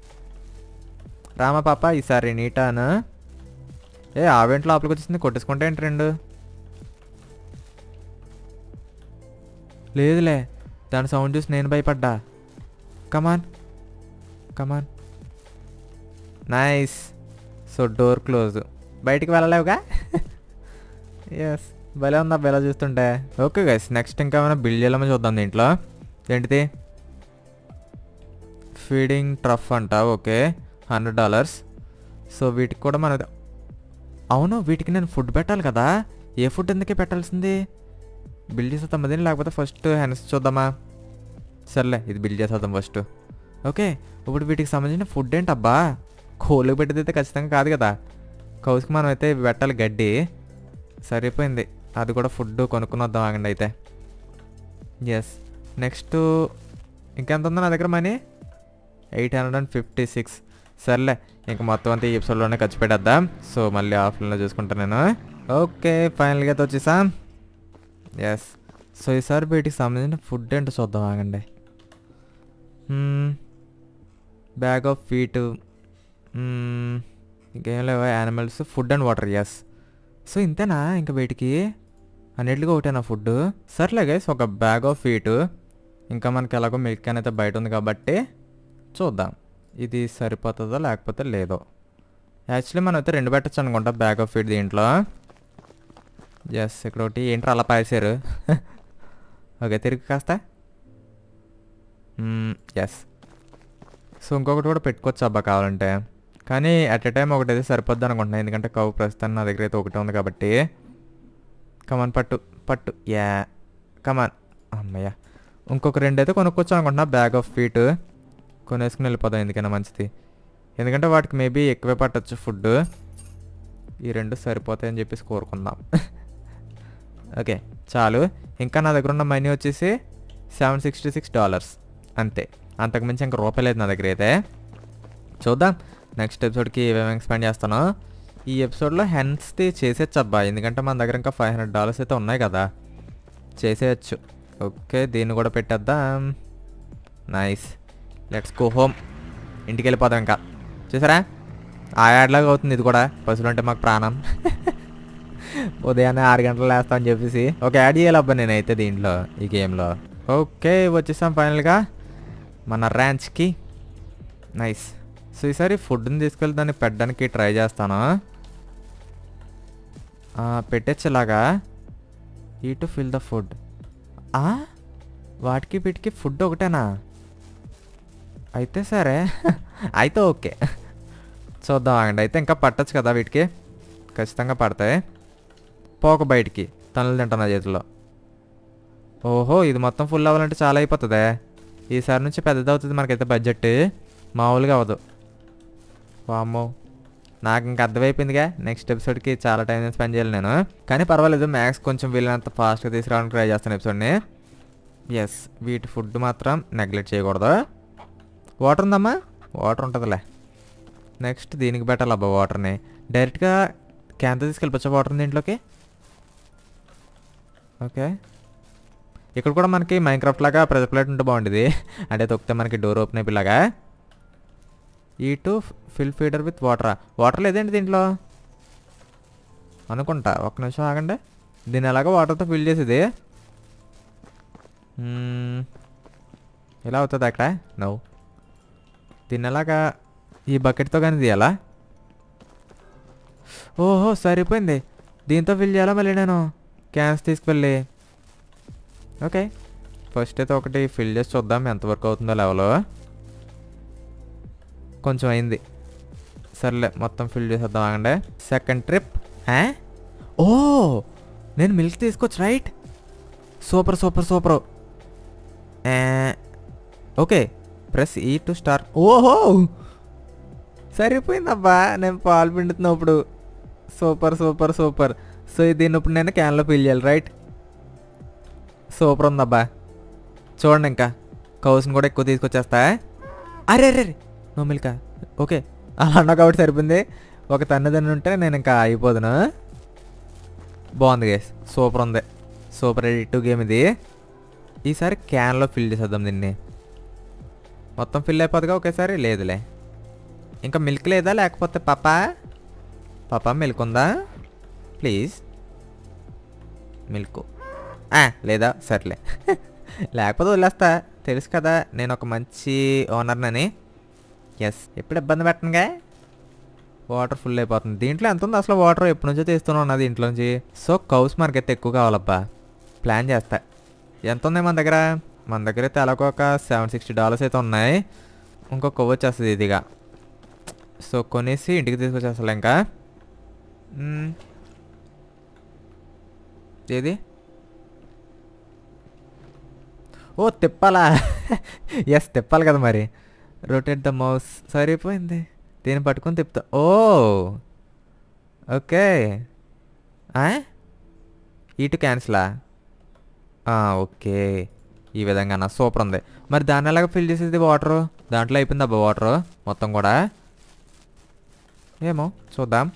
Speaker 1: రామా పాప ఈసారి నీటాను ఏ ఆవెంట్ లోపలికి వచ్చేసింది కొట్టేసుకుంటే ఏంటి రెండు లేదులే దాని సౌండ్ చూసి నేను భయపడ్డా come on come on nice so door close బయటికి వెళ్ళలేవుగా ఎస్ భలే ఉందా బెలా చూస్తుంటే ఓకే గైస్ నెక్స్ట్ ఇంకా ఏమైనా బిల్డ్ చేయాలని చూద్దాం దీంట్లో ఏంటిది ఫీడింగ్ ట్రఫ్ అంట ఓకే హండ్రెడ్ డాలర్స్ సో వీటికి కూడా మన అవును వీటికి నేను ఫుడ్ పెట్టాలి కదా ఏ ఫుడ్ ఎందుకే పెట్టాల్సింది బిల్డ్ చేసేద్దాం దీన్ని లేకపోతే ఫస్ట్ హెన్స్ చూద్దామా సర్లే ఇది బిల్డ్ చేసేద్దాం ఫస్ట్ ఓకే ఇప్పుడు వీటికి సంబంధించిన ఫుడ్ ఏంటబ్బా కోళ్ళకి పెట్టేది అయితే ఖచ్చితంగా కాదు కదా కౌస్కి మనం అయితే ఇవి పెట్టాలి గడ్డి సరిపోయింది అది కూడా ఫుడ్ కొనుక్కుని వద్దాం ఆగండి అయితే ఎస్ నెక్స్ట్ ఇంకెంత ఉందో నా దగ్గర money eight hundred and fifty six సర్లే ఇంక మొత్తం అంతా ఈ ఎపిసోడ్లోనే ఖర్చు పెట్టేద్దాం సో మళ్ళీ ఆఫ్లైన్లో చూసుకుంటాను నేను ఓకే ఫైనల్గా అయితే వచ్చేసాం ఎస్ సో ఈసారి వీటికి సంబంధించిన ఫుడ్ ఏంటో చూద్దాం ఆగండి బ్యాగ్ ఆఫ్ ఫీట్ ఇంకేం లేవా animals food and water yes so ఇంతేనా ఇంకా వీటికి అన్నిటికీ ఒకటేనా ఫుడ్ సర్లే గైస్ ఒక బ్యాగ్ ఆఫ్ ఫీట్ ఇంకా మనకి ఎలాగో మిల్క్ అనేది బయట ఉంది కాబట్టి చూద్దాం ఇది సరిపోతుందో లేకపోతే లేదో యాక్చువల్లీ మనం అయితే రెండు పెట్టచ్చు అనుకుంటా బ్యాగ్ ఆఫ్ ఫీట్ దీంట్లో ఎస్ ఇక్కడ ఒకటి ఏంట్రా అలా పాసారు ఓకే తిరిగి కాస్త ఎస్ సో ఇంకొకటి కూడా పెట్టుకోవచ్చు అబ్బా కావాలంటే కానీ అట్ ఎ టైం ఒకటి అయితే సరిపోద్ది అనుకుంటున్నాను ఎందుకంటే కవు ప్రస్తుతం నా దగ్గర అయితే ఒకటే ఉంది కాబట్టి కమాన్ పట్టు పట్టు యా కమాన్ అమ్మయ్య ఇంకొక రెండు అయితే కొనుక్కోవచ్చు అనుకుంటున్నా బ్యాగ్ ఆఫ్ ఫీట్ కొనేసుకుని వెళ్ళిపోదాం ఎందుకైనా మంచిది ఎందుకంటే వాటికి మేబీ ఎక్కువే పట్టచ్చు ఫుడ్ ఈ రెండు సరిపోతాయని చెప్పేసి కోరుకుందాం ఓకే చాలు ఇంకా నా దగ్గర ఉన్న మనీ వచ్చేసి సెవెన్ సిక్స్టీ సిక్స్ డాలర్స్ అంతే అంతకుమించి ఇంకా రూపాయి లేదు నా దగ్గర అయితే చూద్దాం నెక్స్ట్ ఎపిసోడ్కి ఏమేమి ఎక్స్పాండ్ చేస్తానో ఈ ఎపిసోడ్లో హెన్స్ది చేసేయచ్చు అబ్బా ఎందుకంటే మన దగ్గర ఇంకా ఫైవ్ హండ్రెడ్ డాలర్స్ అయితే ఉన్నాయి కదా చేసేయచ్చు ఓకే దీన్ని కూడా పెట్టేద్దాం నైస్ లెట్స్ గో హోమ్ ఇంటికి వెళ్ళిపోదాం ఇంకా చూసారా ఆ యాడ్లాగా అవుతుంది ఇది కూడా పశువులు అంటే మాకు ప్రాణం ఉదయాన్నే ఆరు గంటలు వేస్తా అని చెప్పేసి ఒక యాడ్ చేయాలబ్బా నేనైతే దీంట్లో ఈ గేమ్లో ఓకే వచ్చేసాం ఫైనల్గా మన ర్యాంచ్కి నైస్ సో ఈసారి ఫుడ్ని తీసుకెళ్ళి దాన్ని పెట్టడానికి ట్రై చేస్తాను పెట్టచ్చలాగా ఈ టు ఫిల్ ద ఫుడ్ వాటికి వీటికి ఫుడ్ ఒకటేనా అయితే సరే అయితే ఓకే చూద్దాం ఆగండి అయితే ఇంకా పట్టచ్చు కదా వీటికి ఖచ్చితంగా పడతాయి పోక బయటికి తనులు తింటాను నా చేతిలో ఓహో ఇది మొత్తం ఫుల్ అవ్వాలంటే చాలా అయిపోతుందే ఈసారి నుంచి పెద్దది అవుతుంది మనకైతే బడ్జెట్ మామూలుగా అవ్వదు వామ్మో నాకు ఇంకా అర్థమైపోయిందిగా నెక్స్ట్ ఎపిసోడ్కి చాలా టైం స్పెండ్ చేయాలి నేను కానీ పర్వాలేదు మ్యాక్స్ కొంచెం వీళ్ళనంత ఫాస్ట్గా తీసుకురావడానికి ట్రై చేస్తాను ఎపిసోడ్ని ఎస్ వీటి ఫుడ్ మాత్రం నెగ్లెక్ట్ చేయకూడదు వాటర్ ఉందమ్మా వాటర్ ఉంటుందిలే నెక్స్ట్ దీనికి పెట్టాలి అబ్బా వాటర్ని డైరెక్ట్గా క్యాన్తో తీసుకెళ్ళిపోచ్చా వాటర్ దీంట్లోకి ఓకే ఇక్కడ కూడా మనకి మైన్క్రాఫ్ట్ లాగా ప్రెజర్ ప్లేట్ ఉంటే బాగుండేది అంటే తొక్కితే మనకి డోర్ ఓపెన్ అయిపోయేలాగా E to fill feeder with water water లేదండి దీంట్లో అనుకుంటా ఒక్క నిమిషం ఆగండి దీన్ని ఎలాగో వాటర్తో ఫిల్ చేసేది మ్మ్. ఇలా అవుతుంది అక్కడ నవ్వు దీన్ని ఎలాగా ఈ బకెట్తో కానీ తీయాలా ఓహో సరిపోయింది దీంతో ఫిల్ చేయాలా మళ్ళీ నేను క్యాన్స్ తీసుకువెళ్ళి ఓకే ఫస్ట్ అయితే ఒకటి ఫిల్ చేసి చూద్దాం ఎంతవరకు అవుతుందో లెవెల్ కొంచెం అయింది సర్లే మొత్తం ఫిల్ చేసేద్దాం ఆగండి సెకండ్ ట్రిప్ ఓ నేను మిల్క్ తీసుకోవచ్చు right super super super okay press E to star ఓహో సరిపోయిందబ్బా నేను పాలు పిండుతున్నా ఇప్పుడు సూపర్ సూపర్ సూపర్ సో దీన్ని ఇప్పుడు నేను క్యాన్లో ఫిల్ చేయాలి రైట్ సూపర్ ఉందబ్బా చూడండి ఇంకా కౌస్ని కూడా ఎక్కువ తీసుకొచ్చేస్తా అరే అరే అరే నో మిల్కా ఓకే అలా అన్నా కాబట్టి సరిపోయింది ఒక తన్నదని ఉంటే నేను ఇంకా అయిపోదును బాగుంది గేస్ సూపర్ ఉంది సూపర్ ఎడిటివ్ గేమ్ ఇది ఈసారి క్యాన్లో ఫిల్ చేసేద్దాం దీన్ని మొత్తం ఫిల్ అయిపోతుందిగా ఒకేసారి లేదులే ఇంకా మిల్క్ లేదా లేకపోతే పాపా పాపా మిల్క్ ఉందా ప్లీజ్ మిల్క్ ఆ, లేదా సర్లే లేకపోతే వదిలేస్తా తెలుసు కదా నేను ఒక మంచి ఓనర్నని ఎస్ ఎప్పుడు ఇబ్బంది పెట్టనుగా వాటర్ ఫుల్ అయిపోతుంది దీంట్లో ఎంత ఉంది అసలు వాటర్ ఎప్పటి నుంచో తీస్తూనే ఉన్నది ఇంట్లో నుంచి సో కౌస్ మనకైతే ఎక్కువ కావాలబ్బా ప్లాన్ చేస్తా ఎంత ఉంది మన దగ్గర మన దగ్గర అయితే అలాగ ఒక సెవెన్ సిక్స్టీ డాలర్స్ అయితే ఉన్నాయి ఇంకో కొవ్వు వచ్చేస్తుంది ఇదిగా సో కొనేసి ఇంటికి తీసుకొచ్చేస్తా ఇంకా మ్మ్. ఏది ఓ తిప్పాలా ఎస్ తిప్పాలి కదా మరి రొటేట్ ద మౌస్ సరిపోయింది దీన్ని పట్టుకొని తిప్పుతా ఓ ఓకే ఇటు క్యాన్సిలా ఓకే ఈ విధంగా నా సూపర్ ఉంది మరి దాన్ని ఎలాగ ఫిల్ చేసేది వాటర్ దాంట్లో అయిపోయింది అబ్బా వాటర్ మొత్తం కూడా ఏమో చూద్దాం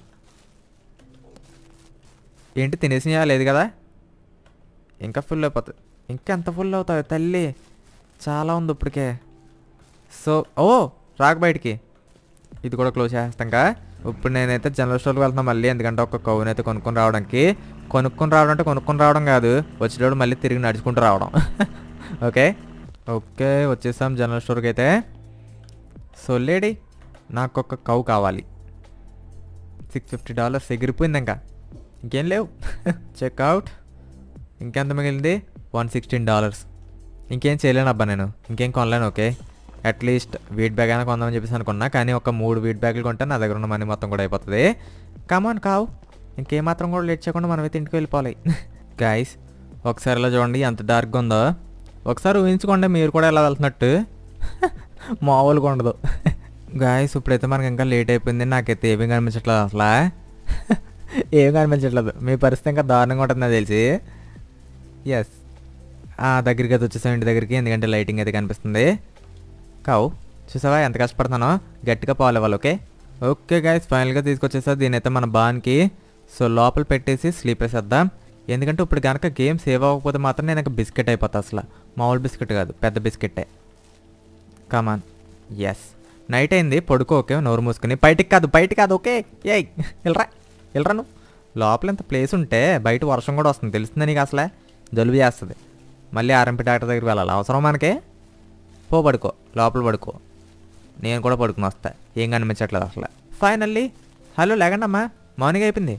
Speaker 1: ఏంటి తినేసినా లేదు కదా ఇంకా ఫుల్ అయిపోతుంది ఇంకా ఎంత ఫుల్ అవుతాయి తల్లి చాలా ఉంది ఇప్పటికే సో ఓ రాక బయటికి ఇది కూడా క్లోజ్ చేస్తాంగా ఇప్పుడు నేనైతే జనరల్ స్టోర్కి వెళ్తున్నా మళ్ళీ ఎందుకంటే ఒక కవునైతే కొనుక్కొని రావడానికి కొనుక్కొని రావడం అంటే కొనుక్కొని రావడం కాదు వచ్చేటప్పుడు మళ్ళీ తిరిగి నడుచుకుంటూ రావడం ఓకే ఓకే వచ్చేసాం జనరల్ స్టోర్కి అయితే సో లేడీ నాకు ఒక కవు కావాలి సిక్స్ ఫిఫ్టీ డాలర్స్ ఎగిరిపోయింది ఇంకా ఇంకేం లేవు చెక్అవుట్ ఇంకెంత మిగిలింది వన్ సిక్స్టీన్ డాలర్స్ ఇంకేం చేయలేను అబ్బా నేను ఇంకేం కొనలేను ఓకే అట్లీస్ట్ వీట్ బ్యాగ్ అయినా కొందామని చెప్పేసి అనుకున్నా కానీ ఒక మూడు వీట్ బ్యాగులు కొంటే నా దగ్గర ఉన్న మనీ మొత్తం కూడా అయిపోతుంది కమాన్ కావు ఇంకేం మాత్రం కూడా లేట్ చేయకుండా మనమైతే ఇంటికి వెళ్ళిపోవాలి గాయస్ ఒకసారి ఇలా చూడండి ఎంత డార్క్గా ఉందో ఒకసారి ఊహించుకోండి మీరు కూడా ఎలా వెళ్తున్నట్టు మామూలుగా ఉండదు గాయస్ ఇప్పుడైతే మనకి ఇంకా లేట్ అయిపోయింది నాకైతే ఏమీ కనిపించట్లేదు అసలు ఏం కనిపించట్లేదు మీ పరిస్థితి ఇంకా దారుణంగా ఉంటుంది నాకు తెలిసి ఎస్ ఆ దగ్గరికి అయితే వచ్చేసాం ఇంటి దగ్గరికి ఎందుకంటే లైటింగ్ అయితే కనిపిస్తుంది కావు చూసావా ఎంత కష్టపడుతున్నానో గట్టిగా పాలు ఇవ్వాలి ఓకే ఓకే గాయస్ ఫైనల్గా తీసుకొచ్చేసా దీని అయితే మన బాన్కి సో లోపల పెట్టేసి స్లీప్ వేసేద్దాం ఎందుకంటే ఇప్పుడు కనుక గేమ్ సేవ్ అవ్వకపోతే మాత్రం నేను ఇంకా బిస్కెట్ అయిపోతా అసలు మామూలు బిస్కెట్ కాదు పెద్ద బిస్కెట్టే కమాన్ ఎస్ నైట్ అయింది పడుకో ఓకే నోరు మూసుకుని బయటికి కాదు బయటికి కాదు ఓకే ఏయ్ వెళ్ళరా వెళ్ళరా నువ్వు లోపల ఇంత ప్లేస్ ఉంటే బయట వర్షం కూడా వస్తుంది తెలుస్తుంది నీకు అసలే జలుబు చేస్తుంది మళ్ళీ ఆర్ఎంపీ డాక్టర్ దగ్గరికి వెళ్ళాలి అవసరం మనకి పో పడుకో లోపల పడుకో నేను కూడా పడుకుని వస్తా ఏం కనిపించట్లేదు అసలు ఫైనల్లీ హలో లేకండి అమ్మా మార్నింగ్ అయిపోయింది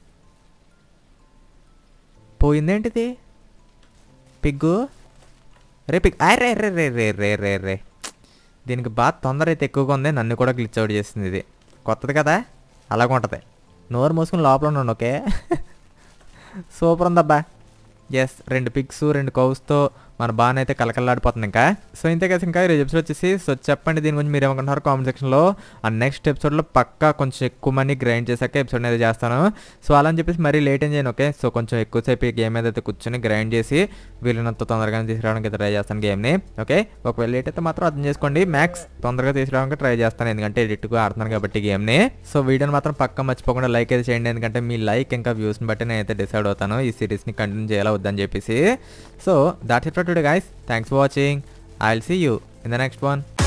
Speaker 1: పోయిందేంటిది పిగ్గు రే పిగ్ అరే రే రే రే రే రే రే దీనికి బాగా తొందర అయితే ఎక్కువగా ఉంది నన్ను కూడా గ్లిచ్ అవుట్ చేసింది ఇది కొత్తది కదా అలాగ ఉంటుంది నోరు మూసుకుని లోపల ఉన్నాను ఓకే సూపర్ ఉందబ్బా ఎస్ రెండు పిక్స్ రెండు కౌస్తో మన బాగా అయితే కలకల్లాడిపోతుంది ఇంకా సో ఇంతే కదా ఇంకా ఈరోజు ఎపిసోడ్ వచ్చేసి సో చెప్పండి దీని గురించి మీరు ఏమనుకుంటున్నారు కామెంట్ సెక్షన్లో ఆ నెక్స్ట్ ఎపిసోడ్లో పక్కా కొంచెం ఎక్కువ మనీ గ్రైండ్ చేశాక ఎపిసోడ్ అయితే చేస్తాను సో అలా అని చెప్పేసి మరీ లేట్ ఏం చేయను ఓకే సో కొంచెం ఎక్కువసేపు ఈ గేమ్ అయితే కూర్చొని గ్రైండ్ చేసి వీళ్ళనంత తొందరగానే తీసుకురావడానికి ట్రై చేస్తాను గేమ్ని ఓకే ఒకవేళ లేట్ అయితే మాత్రం అర్థం చేసుకోండి మ్యాక్స్ తొందరగా తీసుకురావడానికి ట్రై చేస్తాను ఎందుకంటే ఎడిట్గా ఆడుతున్నాను కాబట్టి గేమ్ని సో వీడియోని మాత్రం పక్క మర్చిపోకుండా లైక్ అయితే చేయండి ఎందుకంటే మీ లైక్ ఇంకా వ్యూస్ని బట్టి నేనైతే డిసైడ్ అవుతాను ఈ సిరీస్ని కంటిన్యూ చేయాలా వద్దని చెప్పేసి so that it for today guys thanks for watching I will see you in the next one